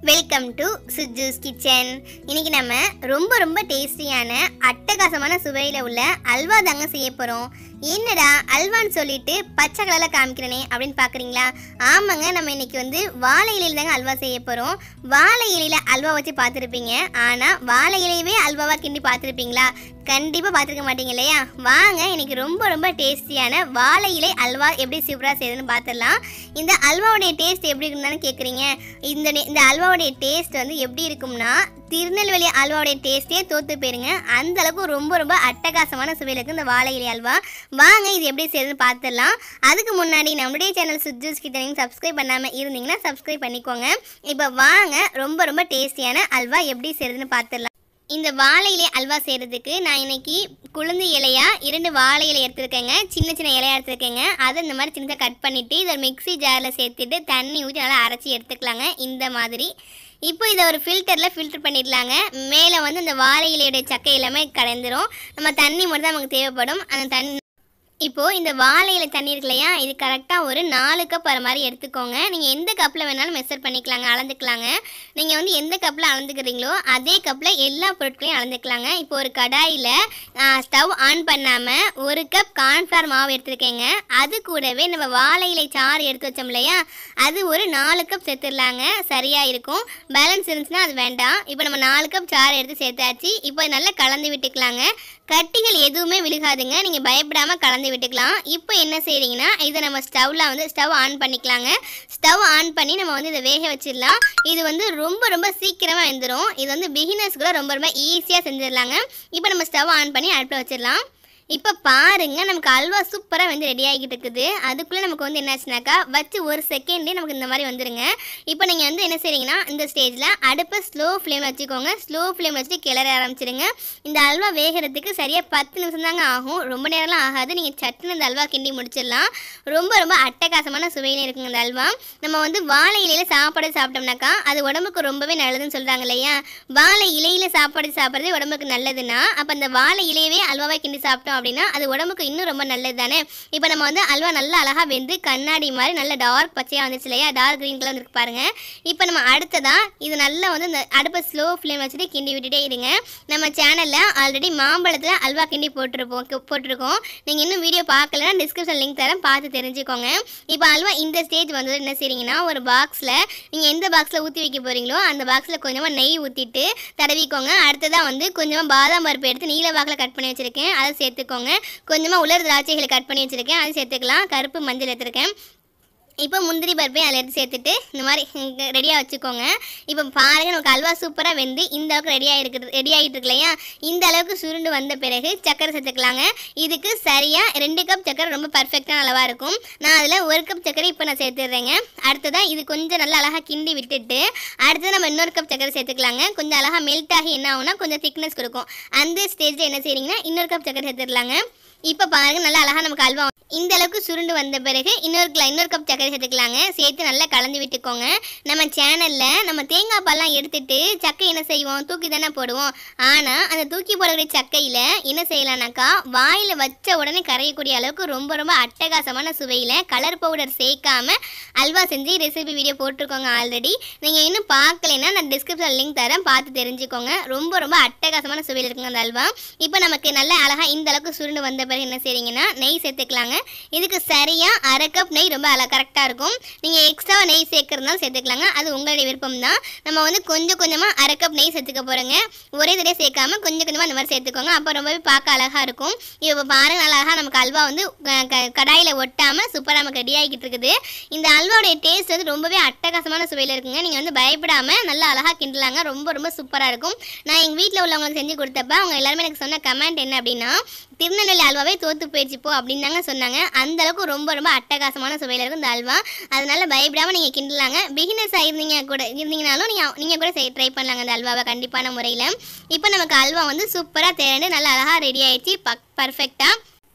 welcome to சுஜூஸ் kitchen இன்னைக்கு நம்ம ரொம்ப ரொம்ப டேஸ்டியான அட்டகாசமான சுவையில் உள்ள அல்வா தாங்க செய்ய போகிறோம் என்னடா அல்வான்னு சொல்லிட்டு பச்சை கலரில் காமிக்கிறனே அப்படின்னு பார்க்குறீங்களா ஆமாங்க நம்ம இன்னைக்கு வந்து வாழை இலையில் தாங்க அல்வா செய்ய போகிறோம் வாழை இலையில் அல்வா வச்சு பார்த்துருப்பீங்க ஆனால் வாழை இலையவே அல்வாவாக கிண்டி பார்த்துருப்பீங்களா கண்டிப்பாக பார்த்துருக்க மாட்டீங்க இல்லையா வாங்க இன்னைக்கு ரொம்ப ரொம்ப டேஸ்டியான வாழை இலை அல்வா எப்படி சூப்பராக செய்யுதுன்னு பார்த்துடலாம் இந்த அல்வாவுடைய டேஸ்ட் எப்படி இருக்குன்னு கேட்குறீங்க இந்த நே- இந்த அல்வாவுடைய டேஸ்ட் வந்து எப்படி இருக்கும்னா திருநெல்வேலி அல்வாவுடைய டேஸ்ட்டே தோத்து போயிருங்க அந்த அளவுக்கு ரொம்ப ரொம்ப அட்டகாசமான சுவையில் இருக்கு இந்த வாழை இலை அல்வா வாங்க இது எப்படி செய்யுதுன்னு பார்த்துடலாம் அதுக்கு முன்னாடி நம்மளுடைய சேனல் சுஜூஸ் கிட்ட நீங்கள் சப்ஸ்கிரைப் பண்ணாமல் இருந்தீங்கன்னா சப்ஸ்கிரைப் பண்ணிக்கோங்க இப்போ வாங்க ரொம்ப ரொம்ப டேஸ்டியான அல்வா எப்படி செய்யுதுன்னு பார்த்துடலாம் இந்த வாழை இலை அல்வா செய்கிறதுக்கு நான் இன்னைக்கு குளுந்து இலையா இரண்டு வாழை இலை எடுத்துருக்கேங்க சின்ன சின்ன இலையா எடுத்துருக்கேங்க அதை இந்த மாதிரி சின்னதாக கட் பண்ணிவிட்டு இதை மிக்ஸி ஜாரில் சேர்த்துட்டு தண்ணி ஊற்றி நல்லா அரைச்சி எடுத்துக்கலாங்க இந்த மாதிரி இப்போ இதை ஒரு ஃபில்டரில் ஃபில்டர் பண்ணிடலாங்க மேலே வந்து இந்த வாழை இலையுடைய சக்கை எல்லாமே கலந்துரும் நம்ம தண்ணி மட்டும் தான் நமக்கு தேவைப்படும் அந்த தண்ணி இப்போது இந்த வாழை இலை தண்ணி இருக்கு இல்லையா இது கரெக்டாக ஒரு நாலு கப் வர மாதிரி எடுத்துக்கோங்க நீங்கள் எந்த கப்பில் வேணாலும் மெஷர் பண்ணிக்கலாங்க அளந்துக்கலாங்க நீங்கள் வந்து எந்த கப்பில் அளந்துக்கிறீங்களோ அதே கப்பில் எல்லா பொருட்களையும் அளந்துக்கலாங்க இப்போ ஒரு கடாயில் ஸ்டவ் ஆன் பண்ணாமல் ஒரு கப் கார்ன்ஃப்ளவர் மாவு எடுத்துருக்கேங்க அது கூடவே நம்ம வாழை இலை சாறு எடுத்து வச்சோம் இல்லையா அது ஒரு நாலு கப் சேர்த்துடலாங்க சரியாக இருக்கும் பேலன்ஸ் இருந்துச்சுன்னா அது வேண்டாம் இப்போ நம்ம நாலு கப் சாறு எடுத்து சேர்த்தாச்சு இப்போ இது நல்லா கலந்து விட்டுக்கலாங்க கட்டிகள் எதுவுமே விழுகாதுங்க நீங்கள் பயப்படாமல் கலந்து விட்டுக்கலாம் இப்போ என்ன செய்றீங்கன்னா இதை நம்ம ஸ்டவ்வில் வந்து ஸ்டவ் ஆன் பண்ணிக்கலாங்க ஸ்டவ் ஆன் பண்ணி நம்ம வந்து இதை வேக வச்சிடலாம் இது வந்து ரொம்ப ரொம்ப சீக்கிரமாக வெந்துடும் இது வந்து பிகினர்ஸ் கூட ரொம்ப ரொம்ப ஈஸியாக செஞ்சிடலாங்க இப்போ நம்ம ஸ்டவ் ஆன் பண்ணி அடுப்பில் வச்சிடலாம் இப்போ பாருங்க நமக்கு அல்வா சூப்பராக வந்து ரெடி ஆகிட்டு இருக்குது அதுக்குள்ளே நமக்கு வந்து என்னாச்சுனாக்கா வச்சு ஒரு செகண்ட்லேயே நமக்கு இந்த மாதிரி வந்துருங்க இப்போ நீங்கள் வந்து என்ன செய்றீங்கன்னா இந்த ஸ்டேஜில் அடுப்பை ஸ்லோ ஃப்ளேம் வச்சுக்கோங்க ஸ்லோ ஃப்ளேம் வச்சுட்டு கிளற ஆரம்பிச்சிடுங்க இந்த அல்வா வேகிறதுக்கு சரியாக பத்து நிமிஷம் தாங்க ஆகும் ரொம்ப நேரம்லாம் ஆகாது நீங்கள் சட்டுன்னு இந்த அல்வா கிண்டி முடிச்சிடலாம் ரொம்ப ரொம்ப அட்டகாசமான சுவையில இருக்குங்க இந்த அல்வா நம்ம வந்து வாழை இலையில சாப்பாடு சாப்பிட்டோம்னாக்கா அது உடம்புக்கு ரொம்பவே நல்லதுன்னு சொல்கிறாங்க இல்லையா வாழை இலையில சாப்பாடு சாப்பிட்றது உடம்புக்கு நல்லதுன்னா அப்போ அந்த வாழை இலையவே அல்வாவை கிண்டி சாப்பிட்டோம் அப்படின்னா அது உடம்புக்கு இன்னும் ரொம்ப நல்லது தானே இப்போ நம்ம வந்து அல்வா நல்லா அழகாக வெந்து கண்ணாடி மாதிரி நல்ல டார்க் பச்சையாக வந்துச்சு இல்லையா டார்க் க்ரீன் கலர் வந்துருக்கு பாருங்க இப்போ நம்ம அடுத்ததா இது நல்லா வந்து இந்த அடுப்பை ஸ்லோ ஃப்ளேம் வச்சுட்டு கிண்டி விட்டுட்டே இருங்க நம்ம சேனலில் ஆல்ரெடி மாம்பழத்தில் அல்வா கிண்டி போட்டிருப்போம் கு- போட்டிருக்கோம் நீங்கள் இன்னும் வீடியோ பார்க்கலன்னா டிஸ்கிரிப்ஷன் லிங்க் தரேன் பார்த்து தெரிஞ்சுக்கோங்க இப்போ அல்வா இந்த ஸ்டேஜ் வந்தது என்ன செய்றீங்கன்னா ஒரு பாக்ஸில் நீங்கள் எந்த பாக்ஸில் ஊற்றி வைக்க போகிறீங்களோ அந்த பாக்ஸில் கொஞ்சமாக நெய் ஊற்றிட்டு தடவிக்கோங்க அடுத்ததாக வந்து கொஞ்சமாக பாதாம் பருப்பு எடுத்து நீல வாக்கில் கட் பண்ணி வச்சுருக்கேன் அதை சேர்த்துக்கோங்க கொஞ்சமாக உலர் திராட்சைகளை கட் பண்ணி வச்சுருக்கேன் அதை சேர்த்துக்கலாம் கருப்பு மஞ்சள் எடுத்துருக்கேன் இப்போ முந்திரி பருப்பையும் அதில் எடுத்து சேர்த்துட்டு இந்த மாதிரி ரெடியாக வச்சுக்கோங்க இப்போ பாருங்க நமக்கு அல்வா சூப்பராக வெந்து இந்த அளவுக்கு ரெடி ஆகிருக்குது ரெடி ஆகிட்டு இருக்கு இல்லையா இந்த அளவுக்கு சுருண்டு வந்த பிறகு சக்கரை சேர்த்துக்கலாங்க இதுக்கு சரியாக ரெண்டு கப் சக்கரை ரொம்ப பர்ஃபெக்டான அளவாக இருக்கும் நான் அதில் ஒரு கப் சக்கரை இப்போ நான் சேர்த்துடுறேங்க அடுத்ததான் இது கொஞ்சம் நல்லா அழகாக கிண்டி விட்டுட்டு அடுத்தது நம்ம இன்னொரு கப் சக்கரை சேர்த்துக்கலாங்க கொஞ்சம் அழகாக மெல்ட் ஆகி என்ன ஆகும்னா கொஞ்சம் திக்னஸ் கொடுக்கும் அந்த ஸ்டேஜில் என்ன செய்றீங்கன்னா இன்னொரு கப் சக்கரை சேர்த்துடலாங்க இப்போ பாருங்க நல்லா அழகாக நமக்கு அல்வா இந்த அளவுக்கு சுருண்டு வந்த பிறகு இன்னொரு கிலோ இன்னொரு கப் சக்கரை சேர்த்துக்கலாங்க சேர்த்து நல்லா கலந்து விட்டுக்கோங்க நம்ம சேனலில் நம்ம தேங்காய் பால்லாம் எடுத்துட்டு சக்கை என்ன செய்வோம் தூக்கி தானே போடுவோம் ஆனால் அந்த தூக்கி போடக்கூடிய சக்கையில் என்ன செய்யலாம்னாக்கா வாயில் வச்ச உடனே கரையக்கூடிய அளவுக்கு ரொம்ப ரொம்ப அட்டகாசமான சுவையில் கலர் பவுடர் சேர்க்காம அல்வா செஞ்சு ரெசிபி வீடியோ போட்டிருக்கோங்க ஆல்ரெடி நீங்கள் இன்னும் பார்க்கலைன்னா நான் டிஸ்கிரிப்ஷன் லிங்க் தரேன் பார்த்து தெரிஞ்சுக்கோங்க ரொம்ப ரொம்ப அட்டகாசமான சுவையில் இருக்குங்க அந்த அல்வா இப்போ நமக்கு நல்ல அழகாக இந்த அளவுக்கு சுருண்டு வந்த பிறகு என்ன செய்றீங்கன்னா நெய் சேர்த்துக்கலாங்க இதுக்கு சரியாக அரை கப் நெய் ரொம்ப அழ கரெக்டாக இருக்கும் நீங்கள் எக்ஸ்ட்ரா நெய் சேர்க்கறதுனாலும் சேர்த்துக்கலாங்க அது உங்களுடைய விருப்பம் தான் நம்ம வந்து கொஞ்சம் கொஞ்சமாக அரை கப் நெய் சேர்த்துக்க போகிறோங்க ஒரே தடவை சேர்க்காம கொஞ்சம் கொஞ்சமாக அந்த மாதிரி சேர்த்துக்கோங்க அப்போ ரொம்பவே பார்க்க அழகாக இருக்கும் இப்போ பாருங்க நல்லா அழகாக நமக்கு அல்வா வந்து கடாயில் ஒட்டாமல் சூப்பராக நமக்கு ரெடி ஆகிட்டு இருக்குது இந்த அல்வாவுடைய டேஸ்ட் வந்து ரொம்பவே அட்டகாசமான சுவையில் இருக்குங்க நீங்கள் வந்து பயப்படாமல் நல்லா அழகாக கிண்டலாங்க ரொம்ப ரொம்ப சூப்பராக இருக்கும் நான் எங்கள் வீட்டில் உள்ளவங்களுக்கு செஞ்சு கொடுத்தப்ப அவங்க எல்லாருமே எனக்கு சொன்ன கமெண்ட் என்ன அப்படின்னா திருநெல்வேலி அல்வாவே தோத்து போயிடுச்சு போ அப்படின்னு தாங்க சொன்னாங்க அந்த அளவுக்கு ரொம்ப ரொம்ப அட்டகாசமான சுவையில் இருக்கும் இந்த அல்வா அதனால பயப்படாமல் நீங்கள் கிண்டலாங்க பிகினர்ஸ் ஆயிருந்தீங்க கூட இருந்தீங்கனாலும் நீங்கள் நீங்கள் கூட ட்ரை பண்ணலாங்க இந்த அல்வாவை கண்டிப்பான முறையில் இப்போ நமக்கு அல்வா வந்து சூப்பராக திரண்டு நல்லா அழகாக ரெடி ஆயிடுச்சு பக் பர்ஃபெக்டாக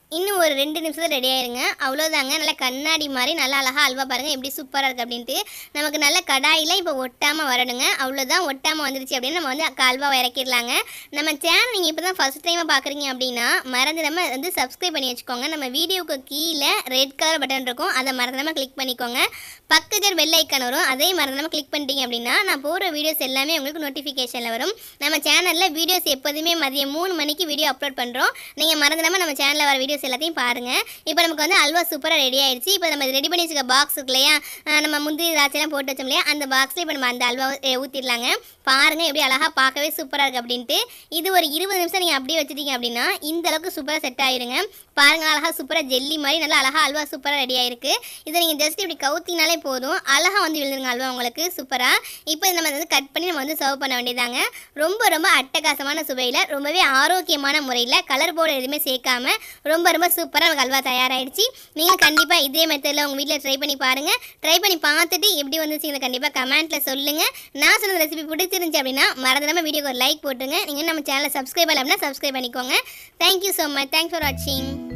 இன்னும் ஒரு ரெண்டு நிமிஷத்தில் ரெடி ஆயிருங்க அவ்வளோதாங்க நல்லா கண்ணாடி மாதிரி நல்லா அழகாக அல்வா பாருங்கள் எப்படி சூப்பராக இருக்குது அப்படின்ட்டு நமக்கு நல்ல கடாயில் இப்போ ஒட்டாமல் வரணுங்க அவ்வளோதான் ஒட்டாமல் வந்துருச்சு அப்படின்னு நம்ம வந்து க- அல்வாவை இறக்கிடலாங்க நம்ம சேனல் நீங்கள் இப்போ தான் ஃபஸ்ட் டைமாக பார்க்குறீங்க அப்படின்னா மறந்துடாம வந்து சப்ஸ்கிரைப் பண்ணி வச்சுக்கோங்க நம்ம வீடியோவுக்கு கீழே ரெட் கலர் பட்டன் இருக்கும் அதை மறந்துடாம கிளிக் பண்ணிக்கோங்க பக்கத்தில் பெல் ஐக்கான் வரும் அதே மறந்துடாம கிளிக் பண்ணிட்டீங்க அப்படின்னா நான் போடுற வீடியோஸ் எல்லாமே உங்களுக்கு நோட்டிஃபிகேஷனில் வரும் நம்ம சேனலில் வீடியோஸ் எப்போதுமே மதியம் மூணு மணிக்கு வீடியோ அப்லோட் பண்ணுறோம் நீங்கள் மறந்துடாம நம்ம சேனலில் வர வீடியோஸ் எல்லாத்தையும் பாருங்கள் இப்போ நமக்கு வந்து அல்வா சூப்பராக ரெடி ஆயிடுச்சு இப்போ நம்ம ரெடி பண்ணி வச்சுக்க பாக்ஸ் இருக்கு இல்லையா அஹ் நம்ம முந்திரி திராட்சைலாம் போட்டு வச்சோம் இல்லையா அந்த பாக்ஸில் இப்போ நம்ம அந்த அல்வா ஊற்றிடலாங்க பாருங்கள் எப்படி அழகாக பார்க்கவே சூப்பராக இருக்குது அப்படின்ட்டு இது ஒரு இருபது நிமிஷம் நீங்கள் அப்படியே வச்சுட்டீங்க அப்படின்னா இந்த அளவுக்கு சூப்பராக செட் ஆயிருங்க பாருங்க அழகாக சூப்பராக ஜெல்லி மாதிரி நல்லா அழகாக அல்வா சூப்பராக ரெடி ஆயிருக்கு இதை நீங்கள் ஜஸ்ட் இப்படி கவுத்தினாலே போதும் அழகாக வந்து விழுந்துருங்க அல்வா உங்களுக்கு சூப்பராக இப்போ இதை நம்ம வந்து கட் பண்ணி நம்ம வந்து சர்வ் பண்ண வேண்டியதாங்க ரொம்ப ரொம்ப அட்டகாசமான சுவையில் ரொம்பவே ஆரோக்கியமான முறையில் கலர் பவுடர் எதுவுமே சேர்க்காம ரொம்ப ரொம்ப சூப்பராக நமக்கு அல்வா தயாராகிடுச்சு நீங்கள் கண்டிப்பாக இதே மெத்தடில் உங்கள் வீட்டில் ட்ரை பண்ணி பாருங்கள் ட்ரை பண்ணி பார்த்துட்டு எப்படி வந்துச்சுங்க கண்டிப்பாக கமெண்ட்டில் சொல்லுங்கள் நான் சொன்ன ரெசிபி பிடிச்சிருந்துச்சு அப்படின்னா மறந்துடாம வீடியோக்கு ஒரு லைக் போட்டுருங்க நீங்கள் நம்ம சேனலை சப்ஸ்கிரைப் பண்ணல அப்படின்னா சப்ஸ்கிரைப் பண்ணிக்கோங்க thank you so much thanks for வாட்சிங்